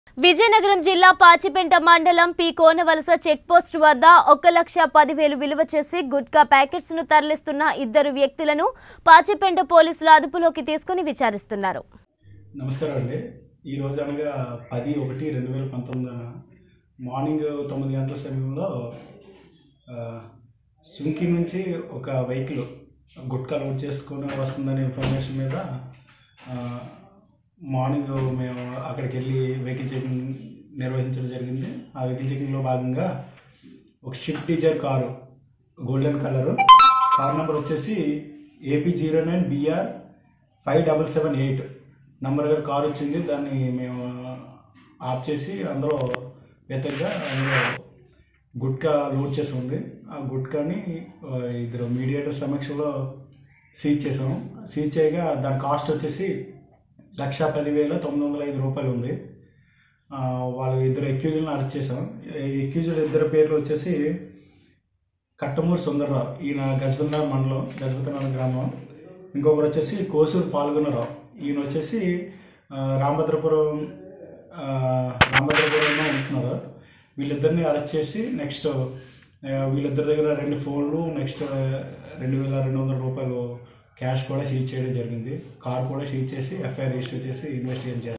విజయనగరం జిల్లా పాచిపెంట మండలం P Konavalasa check post వద్ద ఒక లక్ష పదివేలు విలువ చేసి గుట్కా ప్యాకెట్స్ ను తరలిస్తున్న ఇద్దరు వ్యక్తులను పాచిపెంట పోలీసులు అదుపులోకి తీసుకుని విచారిస్తున్నారు నమస్కారం అండి ఈరోజు అనగా పది ఒకటి రెండు వేల పంతొమ్మిదిన మార్నింగ్ తొమ్మిది గంటల సమయంలో ఆ, సుంకి నుంచి ఒక వెహికల్ గుట్కా లోడ్ చేసుకొని వస్తుందనే ఇన్ఫర్మేషన్ మీద ఆ, మార్నింగ్ మేము అక్కడికి వెళ్ళి వెహికల్ చెకింగ్ నిర్వహించడం జరిగింది ఆ వెహికల్ చెకింగ్లో భాగంగా ఒక swift Dzire car golden colour car number వచ్చేసి AP zero nine BR five double seven eight number గారి కార్ వచ్చింది దాన్ని మేము ఆఫ్ చేసి అందులో వ్యతిరేక అందులో గుట్కా లోడ్ చేసి ఉంది ఆ గుట్కాని ఆ, ఇద్దరు మీడియేటర్ సమక్షంలో సీజ్ చేసాం సీజ్ చేయగా దాని కాస్ట్ వచ్చేసి లక్ష పదివేల తొమ్మిది వందల ఐదు రూపాయలు ఉంది ఆ, వాళ్ళు ఇద్దరు ఎక్యూజులను అరెస్ట్ చేసాం ఎక్యూజులు ఇద్దరు పేర్లు వచ్చేసి కట్టమూరు సుందరరావు ఈయన గజబందార్ మండలం గజపతినగరం గ్రామం ఇంకొకరు వచ్చేసి కోసూరు పాల్గొనరావు ఈయన వచ్చేసి ఆ, రామభద్రపురం ఆ, రామభద్రపురంలో ఉంటున్నారు వీళ్ళిద్దరిని అరెస్ట్ చేసి నెక్స్ట్ ఆ, వీళ్ళిద్దరి దగ్గర రెండు ఫోన్లు నెక్స్ట్ ఆ, రెండు వేల రెండు వందల రూపాయలు క్యాష్ కూడా సీజ్ చేయడం జరిగింది కార్ కూడా సీజ్ చేసి ఎఫ్ఐఆర్ రిజిస్టర్ చేసి ఇన్వెస్టిగేషన్ చేస్తారు